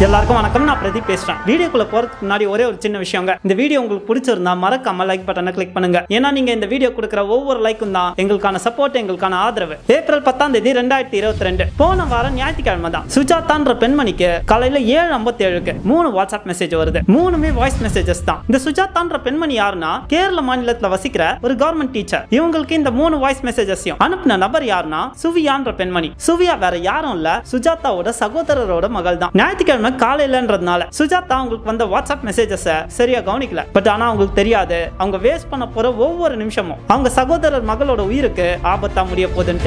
எல்லாருக்கும் வணக்கம் நான் பிரதீப் பேசுறேன் வீடியோக்குள்ள போறதுக்கு முன்னாடி ஒரே ஒரு சின்ன விஷயங்க இந்த வீடியோ உங்களுக்கு பிடிச்சிருந்தா மறக்காம லைக் பட்டனை கிளிக் பண்ணுங்க ஏன்னா நீங்க இந்த வீடியோ கொடுக்குற ஒவ்வொரு லைக்கும் தான் எங்களுக்கான சப்போர்ட் எங்களுக்கான ஆதரவு ஏப்ரல் பத்தாம் தேதி ரெண்டாயிரத்தி இருபத்தி ரெண்டு போன வாரம் ஞாயிற்றுக்கிழமை தான் சுஜாதான்ற பெண்மணிக்கு காலையில ஏழு ஐம்பத்தி ஏழுக்கு மூணு வாட்ஸ்அப் மெசேஜ் வருது மூணுமே வாய்ஸ் மெசேஜஸ் தான் இந்த சுஜாதான்ற பெண்மணி யாருன்னா கேரள மாநிலத்துல வசிக்கிற ஒரு கவர்மெண்ட் டீச்சர் இவங்களுக்கு இந்த மூணு வாய்ஸ் மெசேஜஸையும் அனுப்பின நபர் யாருன்னா சுவியான்ற பெண்மணி சுவியா வேற யாரும் இல்ல சுஜாதாவோட சகோதரரோட மகள் தான் ஞாயிற்றுக்கிழமை காலையிலன்றதுனால சுஜாதா அவங்களுக்கு வந்த வாட்ஸ்அப் மெசேஜஸ் சரியா கவனிக்கல பட் ஆனா அவங்களுக்கு தெரியாது அவங்க வேஸ்ட் பண்ண போற ஒவ்வொரு நிமிஷமும் அவங்க சகோதரர் மகளோட உயிருக்கு ஆபத்தா முடிய போகுதுன்ட்டு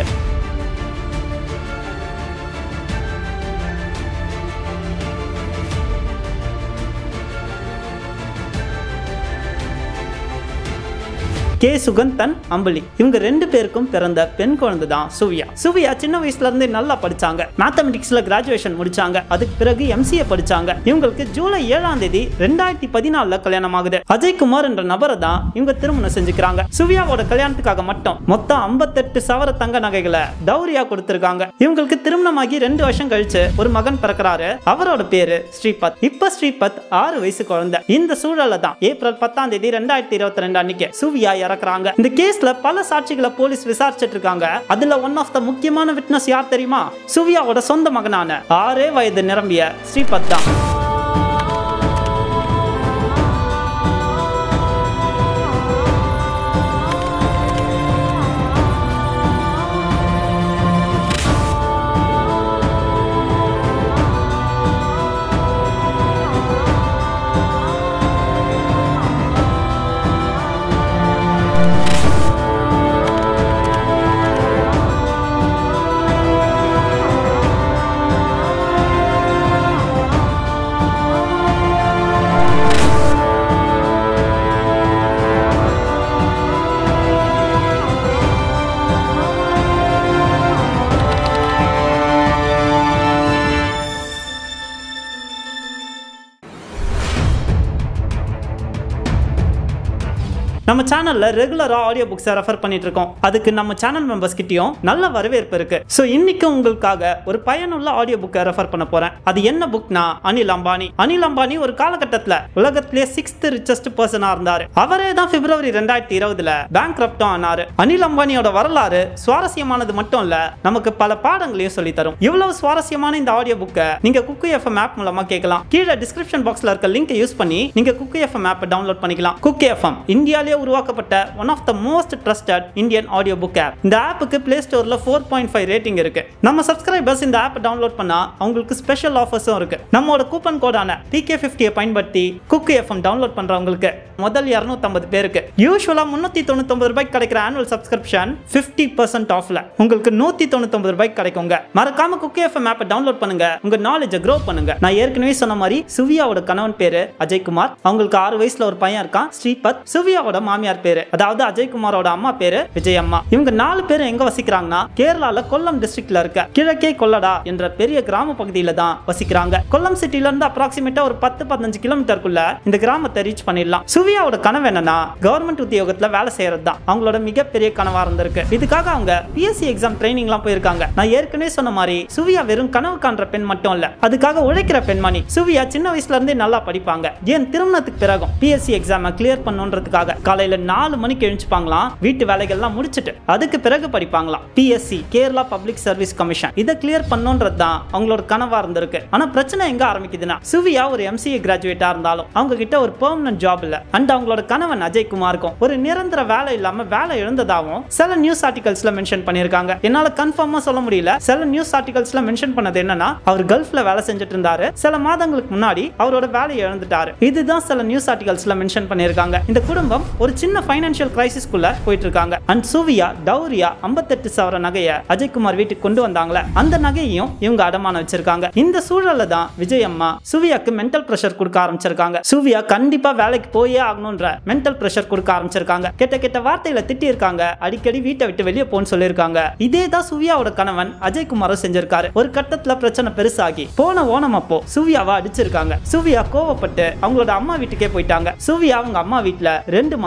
கே சுகந்தன் அம்பலி இவங்க ரெண்டு பேருக்கும் பிறந்த பெண் குழந்தை தான் சுவியா சுவியா சின்ன வயசுல இருந்தே நல்லா படிச்சாங்க மேத்தமெட்டிக்ஸ்ல கிராஜுவேஷன் முடிச்சாங்க அதுக்கு பிறகு எம்சிஏ படிச்சாங்க இவங்களுக்கு ஜூலை ஏழாம் தேதி ரெண்டாயிரத்தி பதினாலுல கல்யாணம் ஆகுது அஜய்குமார் என்ற நபரை தான் இவங்க திருமணம் செஞ்சுக்கிறாங்க சுவியாவோட கல்யாணத்துக்காக மட்டும் மொத்தம் ஐம்பத்தெட்டு சவர தங்க நகைகளை டௌரியா கொடுத்திருக்காங்க இவங்களுக்கு திருமணமாகி ரெண்டு வருஷம் கழிச்சு ஒரு மகன் பிறக்கிறாரு அவரோட பேரு ஸ்ரீபத் இப்ப ஸ்ரீபத் ஆறு வயசு குழந்தை இந்த சூழல்ல தான் ஏப்ரல் பத்தாம் தேதி ரெண்டாயிரத்தி இருபத்தி ரெண்டு அன்னைக்கு சுவியா இறக்குறாங்க இந்த கேஸ்ல பல சாட்சிகளை போலீஸ் விசாரிச்சிட்டு இருக்காங்க அதுல ஒன் ஆஃப் த முக்கியமான விட்னஸ் யார் தெரியுமா சுவியாவோட சொந்த மகனான ஆறே வயது நிரம்பிய ஸ்ரீபத் தான் நம்ம சேனல்ல ரெகுலரா ஆடியோ புக்ஸை ரெஃபர் பண்ணிட்டு இருக்கோம் அதுக்கு நம்ம சேனல் மெம்பர்ஸ் கிட்டயும் நல்ல வரவேற்பு இருக்கு ஸோ இன்னைக்கு உங்களுக்காக ஒரு பயனுள்ள ஆடியோ புக்கை ரெஃபர் பண்ண போறேன் அது என்ன புக்னா அனில் அம்பானி அனில் அம்பானி ஒரு காலகட்டத்தில் உலகத்திலே சிக்ஸ்த் ரிச்சஸ்ட் பர்சனா இருந்தாரு அவரே தான் பிப்ரவரி ரெண்டாயிரத்தி இருபதுல பேங்க் ரப்டும் ஆனாரு அனில் அம்பானியோட வரலாறு சுவாரஸ்யமானது மட்டும் இல்ல நமக்கு பல பாடங்களையும் சொல்லி தரும் இவ்வளவு சுவாரஸ்யமான இந்த ஆடியோ புக்கை நீங்க குக்கு எஃப்எம் ஆப் மூலமா கேட்கலாம் கீழே டிஸ்கிரிப்ஷன் பாக்ஸ்ல இருக்க லிங்கை யூஸ் பண்ணி நீங்க குக்கு எஃப்எம் ஆப்பை டவுன்லோட் பண்ணிக்கலாம் குக்கு எஃப்எம் இந்தியாலே உருவாக்கப்பட்ட one of the most trusted Indian audio book app இந்த ஆப்புக்கு பிளே ஸ்டோர்ல ஃபோர் பாயிண்ட் ஃபைவ் ரேட்டிங் இருக்கு நம்ம சப்ஸ்கிரைபர்ஸ் இந்த ஆப் டவுன்லோட் பண்ணா அவங்களுக்கு ஸ்பெஷல் ஆஃபர்ஸும் இருக்கு நம்மளோட கூப்பன் கோடான டிகே ஃபிஃப்டியை பயன்படுத்தி குக்கு எஃப்எம் டவுன்லோட் பண்றவங்களுக்கு முதல் இரநூத்தம்பது பேருக்கு யூஸ்வலா முன்னூத்தி தொண்ணூத்தொன்பது ரூபாய்க்கு கிடைக்கிற ஆனுவல் சப்ஸ்கிரிப்ஷன் ஃபிஃப்டி பர்சன்ட் ஆஃப்ல உங்களுக்கு நூத்தி தொண்ணூத்தொன்பது ரூபாய்க்கு கிடைக்குங்க மறக்காம குக்கு எஃப்எம் ஆப்பை டவுன்லோட் பண்ணுங்க உங்க நாலேஜை க்ரோ பண்ணுங்க நான் ஏற்கனவே சொன்ன மாதிரி சுவியாவோட கணவன் பேரு அஜய்குமார் அவங்களுக்கு ஆறு வயசுல ஒரு பையன் இருக்கான் ஸ்ரீபத் சுவியாவோட மாமியார் பேரு அதாவது அஜய்குமாரோட அம்மா பேரு விஜய் அம்மா இவங்க நாலு பேரும் எங்க வசிக்கிறாங்கன்னா கேரளால கொல்லம் டிஸ்ட்ரிக்ட்ல இருக்க கிழக்கே கொல்லடா என்ற பெரிய கிராம பகுதியில தான் வசிக்கிறாங்க கொல்லம் சிட்டில இருந்து அப்ராக்சிமேட்டா ஒரு பத்து பதினஞ்சு கிலோமீட்டருக்குள்ள இந்த கிராமத்தை ரீச் பண்ணிடலாம் சுவியாவோட கனவு என்னன்னா கவர்மெண்ட் உத்தியோகத்துல வேலை செய்யறது தான் அவங்களோட மிகப்பெரிய கனவா இருந்திருக்கு இதுக்காக அவங்க பிஎஸ்சி எக்ஸாம் ட்ரைனிங்லாம் போயிருக்காங்க நான் ஏற்கனவே சொன்ன மாதிரி சுவியா வெறும் கனவு காண்ற பெண் மட்டும் இல்ல அதுக்காக உழைக்கிற பெண்மணி சுவியா சின்ன வயசுல இருந்தே நல்லா படிப்பாங்க ஏன் திருமணத்துக்கு பிறகும் பிஎஸ்சி எக்ஸாம கிளியர் பண்ணுன்றதுக்காக காலையில நாலு மணிக்கு எழுந்துப்பாங்களாம் வீட்டு வேலைகள்லாம் முடிச்சிட்டு அதுக்கு பிறகு படிப்பாங்களாம் PSC Kerala public service commission இதை கிளியர் பண்ணுன்றது தான் அவங்களோட கனவா இருந்திருக்கு ஆனா பிரச்சனை எங்க ஆரம்பிக்குதுன்னா சுவியா ஒரு எம்சிஏ கிராஜுவேட்டா இருந்தாலும் அவங்க கிட்ட ஒரு பெர்மனன்ட் ஜாப் இல்ல அண்ட் அவங்களோட கணவன் அஜய் குமாருக்கும் ஒரு நிரந்தர வேலை இல்லாம வேலை இழந்ததாகவும் சில நியூஸ் ஆர்டிகல்ஸ்ல மென்ஷன் பண்ணிருக்காங்க என்னால கன்ஃபார்மா சொல்ல முடியல சில நியூஸ் ஆர்டிகல்ஸ்ல மென்ஷன் பண்ணது என்னன்னா அவர் கல்ஃப்ல வேலை செஞ்சுட்டு இருந்தாரு சில மாதங்களுக்கு முன்னாடி அவரோட வேலையை இழந்துட்டாரு இதுதான் சில நியூஸ் ஆர்டிகல்ஸ்ல மென்ஷன் பண்ணிருக்காங்க இந்த குடும்பம் ஒரு சின்ன ஃபைனான்சியல் கிரைசிஸ்குள்ள போயிட்டு இருக்காங்க அண்ட் சூவியா டௌரியா ஐம்பத்தெட்டு சவர நகையை அஜய்குமார் வீட்டுக்கு கொண்டு வந்தாங்களே அந்த நகையையும் இவங்க அடமானம் வச்சிருக்காங்க இந்த சூழல்ல தான் விஜய் அம்மா சூவியாக்கு மென்டல் பிரஷர் கொடுக்க ஆரம்பிச்சிருக்காங்க சூவியா கண்டிப்பா வேலைக்கு போயே ஆகணும்ன்ற மென்டல் பிரஷர் கொடுக்க ஆரம்பிச்சிருக்காங்க கெட்ட கெட்ட வார்த்தையில திட்டி இருக்காங்க அடிக்கடி வீட்டை விட்டு வெளியே போன்னு சொல்லியிருக்காங்க இதே தான் சூவியாவோட கணவன் அஜய்குமாரும் செஞ்சிருக்காரு ஒரு கட்டத்துல பிரச்சனை பெருசாகி போன ஓணம் அப்போ சூவியாவை அடிச்சிருக்காங்க சூவியா கோவப்பட்டு அவங்களோட அம்மா வீட்டுக்கே போயிட்டாங்க சூவியா அவங்க அம்மா வீட்டுல ரெண்டு மாசம்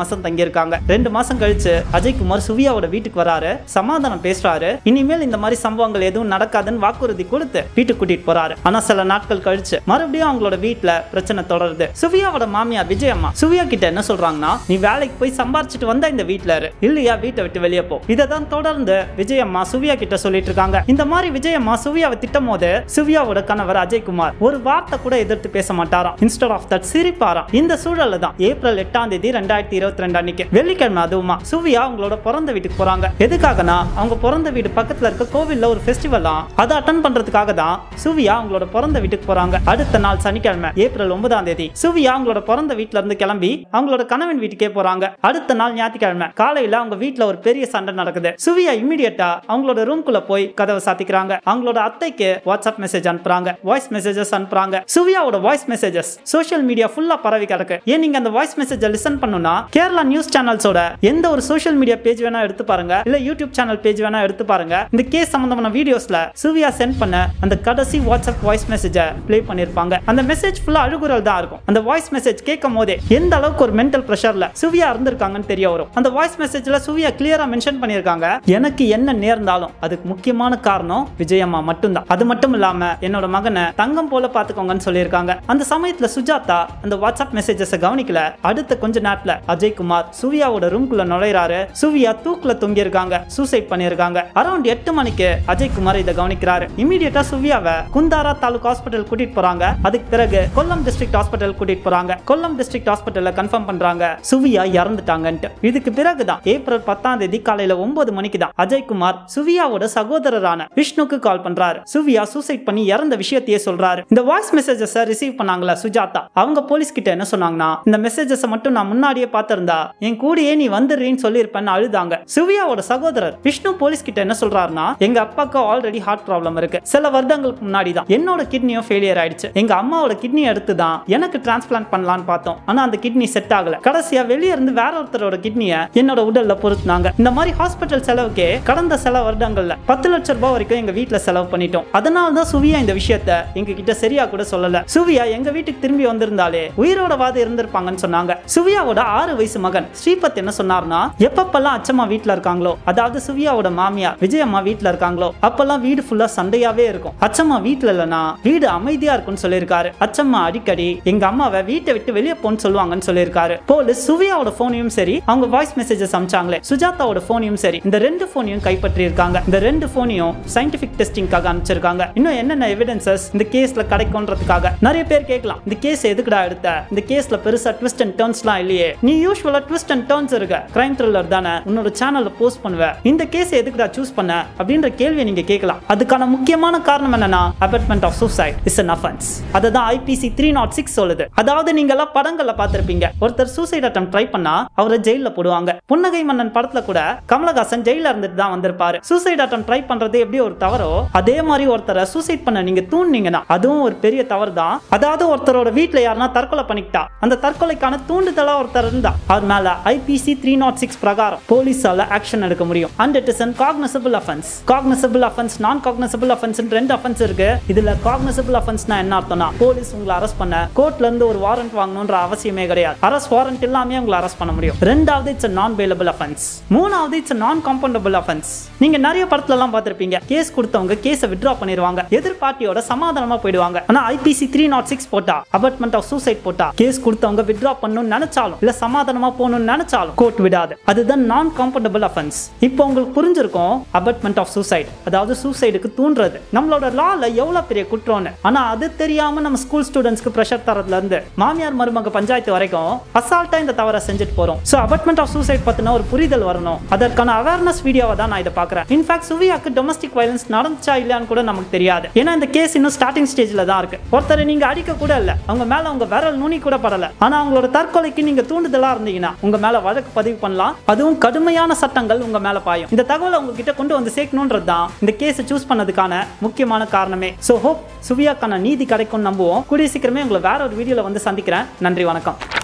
மாசம் தங்கியிருக்காங்க ரெண்டு மாசம் கழிச்சு அஜய்குமார் சுவியாவோட வீட்டுக்கு வராரு சமாதானம் பேசுறாரு இனிமேல் இந்த மாதிரி சம்பவங்கள் எதுவும் நடக்காதுன்னு வாக்குறுதி கொடுத்து வீட்டுக்கு கூட்டிட்டு போறாரு ஆனா சில நாட்கள் கழிச்சு மறுபடியும் அவங்களோட வீட்டுல பிரச்சனை தொடருது சுவியாவோட மாமியார் விஜயம்மா சுவியா கிட்ட என்ன சொல்றாங்கன்னா நீ வேலைக்கு போய் சம்பாரிச்சிட்டு வந்தா இந்த வீட்டுல இரு இல்லையா வீட்டை விட்டு வெளியே போ இதை தான் தொடர்ந்து விஜயம்மா சுவியா கிட்ட சொல்லிட்டு இருக்காங்க இந்த மாதிரி விஜயம்மா சுவியாவை திட்டும் போது சுவியாவோட கணவர் அஜய்குமார் ஒரு வார்த்தை கூட எதிர்த்து பேச மாட்டாராம் இன்ஸ்டெட் ஆஃப் தட் சிரிப்பாராம் இந்த சூழல்ல தான் ஏப்ரல் எட்டாம் தேதி ரெண்டாயிரத்தி இருபத்தி ரெண்டு அன்னைக்கு வெள்ளிக்கிழமை அதுவுமா சுவியா அவங்களோட பிறந்த வீட்டுக்கு போறாங்க எதுக்காகனா அவங்க பிறந்த வீடு பக்கத்துல இருக்க கோவில்ல ஒரு ஃபெஸ்டிவலாம் அதை அட்டன் பண்றதுக்காக தான் சுவியா அவங்களோட பிறந்த வீட்டுக்கு போறாங்க அடுத்த நாள் சனிக்கிழமை ஏப்ரல் ஒன்பதாம் தேதி சுவியா அவங்களோட பிறந்த வீட்ல இருந்து கிளம்பி அவங்களோட கணவன் வீட்டுக்கே போறாங்க அடுத்த நாள் ஞாயிற்றுக்கிழமை காலையில அவங்க வீட்ல ஒரு பெரிய சண்டை நடக்குது சுவியா இமிடியட்டா அவங்களோட ரூம்குள்ள போய் கதவை சாத்திக்கிறாங்க அவங்களோட அத்தைக்கு வாட்ஸ்அப் மெசேஜ் அனுப்புறாங்க வாய்ஸ் மெசேஜஸ் அனுப்புறாங்க சுவியாவோட வாய்ஸ் மெசேஜஸ் சோஷியல் மீடியா ஃபுல்லா பரவி கிடக்கு ஏன் நீங்க அந்த வாய்ஸ் மெசேஜ் லிசன் பண்ணுனா கேரளா நியூஸ் சேனல்ஸோட எந்த ஒரு சோஷியல் மீடியா பேஜ் வேணா எடுத்து பாருங்க இல்ல யூடியூப் சேனல் பேஜ் வேணா எடுத்து பாருங்க இந்த கேஸ் சம்பந்தமான வீடியோஸ்ல சுவியா சென்ட் பண்ண அந்த கடைசி வாட்ஸ்அப் வாய்ஸ் மெசேஜை ப்ளே பண்ணிருப்பாங்க அந்த மெசேஜ் ஃபுல்லா அழுகுறல் தான் இருக்கும் அந்த வாய்ஸ் மெசேஜ் கேட்கும் போதே எந்த அளவுக்கு ஒரு மென்டல் ப்ரெஷர்ல சுவியா இருந்திருக்காங்கன்னு தெரிய வரும் அந்த வாய்ஸ் மெசேஜ்ல சுவியா கிளியரா மென்ஷன் பண்ணிருக்காங்க எனக்கு என்ன நேர்ந்தாலும் அதுக்கு முக்கியமான காரணம் விஜயம்மா மட்டும்தான் அது மட்டும் இல்லாம என்னோட மகனை தங்கம் போல பாத்துக்கோங்கன்னு சொல்லியிருக்காங்க அந்த சமயத்துல சுஜாதா அந்த வாட்ஸ்அப் மெசேஜஸ் கவனிக்கல அடுத்த கொஞ்ச நேரத்துல அஜய்குமார் சுவியாவோட ரூம்குள்ள நுழைறாரு சுவியா தூக்குல தொங்கி இருக்காங்க சூசைட் பண்ணிருக்காங்க அரௌண்ட் எட்டு மணிக்கு அஜய்குமார் இதை கவனிக்கிறாரு இமீடியட்டா சுவியாவை குந்தாரா தாலுக் ஹாஸ்பிட்டல் கூட்டிட்டு போறாங்க அதுக்கு பிறகு கொல்லம் டிஸ்ட்ரிக்ட் ஹாஸ்பிட்டல் கூட்டிட்டு போறாங்க கொல்லம் டிஸ்ட்ரிக்ட் ஹாஸ்பிட்டல்ல கன்ஃபார்ம் பண்றாங்க சுவியா இறந்துட்டாங்கன்ட்டு இதுக்கு பிறகுதான் ஏப்ரல் பத்தாம் தேதி காலையில ஒன்பது மணிக்கு தான் அஜய்குமார் சுவியாவோட சகோதரரான விஷ்ணுக்கு கால் பண்றாரு சுவியா சூசைட் பண்ணி இறந்த விஷயத்தையே சொல்றாரு இந்த வாய்ஸ் மெசேஜஸ் ரிசீவ் பண்ணாங்களா சுஜாதா அவங்க போலீஸ் கிட்ட என்ன சொன்னாங்கன்னா இந்த மெசேஜஸ் மட்டும் நான் முன்னாடியே பார்த்திருந்தா என் கூடயே நீ வந்துடுறீன்னு சொல்லியிருப்பேன்னு அழுதாங்க சுவியாவோட சகோதரர் விஷ்ணு போலீஸ் கிட்ட என்ன சொல்றாருன்னா எங்க அப்பாவுக்கு ஆல்ரெடி ஹார்ட் ப்ராப்ளம் இருக்கு சில வருடங்களுக்கு முன்னாடி தான் என்னோட கிட்னியும் ஃபெயிலியர் ஆயிடுச்சு எங்க அம்மாவோட கிட்னி எடுத்து தான் எனக்கு டிரான்ஸ்பிளான்ட் பண்ணலாம்னு பார்த்தோம் ஆனா அந்த கிட்னி செட் ஆகல கடைசியா வெளியே இருந்து வேற ஒருத்தரோட கிட்னியை என்னோட உடல்ல பொருத்தினாங்க இந்த மாதிரி ஹாஸ்பிட்டல் செலவுக்கே கடந்த சில வருடங்கள்ல பத்து லட்சம் ரூபாய் வரைக்கும் எங்க வீட்ல செலவு பண்ணிட்டோம் அதனால தான் சுவியா இந்த விஷயத்த எங்க கிட்ட சரியா கூட சொல்லல சுவியா எங்க வீட்டுக்கு திரும்பி வந்திருந்தாலே உயிரோட வாத இருந்திருப்பாங்கன்னு சொன்னாங்க சுவியாவோட ஆறு வயசு மகன் ஸ்ரீபத் என்ன சொன்னார்னா எப்பப்பெல்லாம் அச்சம்மா வீட்ல இருக்காங்களோ அதாவது சுவியாவோட மாமியா விஜயம்மா வீட்ல இருக்காங்களோ அப்பெல்லாம் வீடு ஃபுல்லா சண்டையாவே இருக்கும் அச்சம்மா வீட்ல இல்லனா வீடு அமைதியா இருக்கும்னு சொல்லியிருக்காரு அச்சம்மா அடிக்கடி எங்க அம்மாவை வீட்டை விட்டு வெளியே போன்னு சொல்லுவாங்கன்னு சொல்லியிருக்காரு போலீஸ் சுவியாவோட போனையும் சரி அவங்க வாய்ஸ் மெசேஜஸ் அமிச்சாங்களே சுஜாதாவோட போனையும் சரி இந்த ரெண்டு போனையும் கைப்பற்றி இருக்காங்க இந்த ரெண்டு போனையும் சயின்டிபிக் டெஸ்டிங்காக அனுப்பிச்சிருக்காங்க இன்னும் என்னென்ன எவிடன்சஸ் இந்த கேஸ்ல கிடைக்கும்ன்றதுக்காக நிறைய பேர் கேட்கலாம் இந்த கேஸ் எதுக்குடா எடுத்த இந்த கேஸ்ல பெருசா ட்விஸ்ட் அண்ட் டர்ன்ஸ்லாம் இல்லையே நீ யூஸ்வலா ட்விஸ்ட் அண்ட் டர்ன்ஸ் இருக்க கிரைம் த்ரில்லர் தானே உன்னோட சேனல்ல போஸ்ட் பண்ணுவ இந்த கேஸ் எதுக்குடா சூஸ் பண்ண அப்படின்ற கேள்வியை நீங்க கேட்கலாம் அதுக்கான முக்கியமான காரணம் என்னன்னா abetment of suicide is an offence அதுதான் ஐபிசி த்ரீ நாட் சிக்ஸ் சொல்லுது அதாவது நீங்க எல்லாம் படங்கள்ல பார்த்திருப்பீங்க ஒருத்தர் சூசைட் அட்டம் ட்ரை பண்ணா அவரை ஜெயில போடுவாங்க புன்னகை மன்னன் படத்துல கூட கமலஹாசன் ஜெயில இருந்துட்டு தான் வந்திருப்பாரு சூசைட் அட்டம் ட்ரை பண்றது எப்படி ஒரு தவறோ அதே மாதிரி ஒருத்தரை சூசைட் பண்ண நீங்க தூண்டினீங்கன்னா அதுவும் ஒரு பெரிய தவறு தான் அதாவது ஒருத்தரோட வீட்ல யாருன்னா தற்கொலை பண்ணிக்கிட்டா அந்த தற்கொலைக்கான தூண்டுதலா ஒருத்தர் இருந்தா அவர் மேல ஐபிசி த்ரீ நாட் சிக்ஸ் பிரகாரம் போலீஸால ஆக்ஷன் எடுக்க முடியும் and it is an cognisable offence cognisable offence non cognisable offence ரெண்டு அஃபென்ஸ் இருக்கு இதுல காக்னசபிள் அஃபென்ஸ்னா என்ன அர்த்தம்னா போலீஸ் உங்களை அரெஸ்ட் பண்ண கோர்ட்ல இருந்து ஒரு வாரண்ட் வாங்கணும்ன்ற அவசியமே கிடையாது அரெஸ்ட் வாரண்ட் இல்லாம உங்களை அரெஸ்ட் பண்ண முடியும் ரெண்டாவது இட்ஸ் நான் பெயிலபிள் அஃபென்ஸ் மூணாவது இட்ஸ் நான் காம்பவுண்டபிள் அஃபென்ஸ் நீங்க நிறைய படத்துல எல்லாம் பார்த்திருப்பீங்க கேஸ் கொடுத்தவங்க கேஸை வித்ட்ரா பண்ணிடுவாங்க எதிர் பார்ட்டியோட சமாதானமா போயிடுவாங்க ஆனா ஐபிசி த்ரீ நாட் சிக்ஸ் போட்டா அபட்மெண்ட் ஆஃப் சூசைட் போட்டா கேஸ் கொடுத்தவங்க வித்ட்ரா பண்ணணும்னு நினைச்சாலும் இல்ல சமாதானமா போகணும்னு நினைச்சாலும் கோர்ட் விடாது அதுதான் நான் காம்பவுண்டபிள் அஃபென்ஸ் இப்போ உங்களுக்கு புரிஞ்சிருக்கும் அபட்மெண்ட் ஆஃப் சூசைட் அதாவது சூசைடுக்கு தூண்டுறது நம்மளோட லால எவ்வளவு பெரிய குற்றம்னு ஆனா அது தெரியாம நம்ம ஸ்கூல் ஸ்டூடெண்ட்ஸ்க்கு ப்ரெஷர் தரதுல இருந்து மாமியார் மருமக பஞ்சாயத்து வரைக்கும் அசால்ட்டா இந்த தவறை செஞ்சுட்டு போறோம் சோ அபட்மெண்ட் ஆஃப் சூசைட் பத்தின ஒரு புரிதல் வரணும் அதற்கான அவேர்னஸ் வீடியோவை தான் நான் இதை பாக்குறேன் இன்ஃபேக்ட் சுவியாக்கு டொமஸ்டிக் வயலன்ஸ் நடந்துச்சா இல்லையான்னு கூட நமக்கு தெரியாது ஏன்னா இந்த கேஸ் இன்னும் ஸ்டார்டிங் ஸ்டேஜ்ல தான் இருக்கு ஒருத்தரை நீங்க அடிக்க கூட இல்ல அவங்க மேல உங்க விரல் நுனி கூட படல ஆனா அவங்களோட தற்கொலைக்கு நீங்க தூண்டுதலா இருந்தீங்கன்னா உங்க மேல வழக்கு பதிவு பண்ணலாம் அதுவும் கடுமையான சட்டங்கள் உங்க மேல பாயும் இந்த தகவலை உங்ககிட்ட கொண்டு வந்து சேர்க்கணுன்றது தான் இந்த கேஸை சூஸ் பண்ணதுக்கான முக்கியமான காரணமே ஸோ ஹோப் சுவியாக்கான நீதி கிடைக்கும் நம்புவோம் கூடிய சீக்கிரமே உங்களை வேற ஒரு வீடியோல வந்து சந்திக்கிறேன் நன்றி வணக்கம்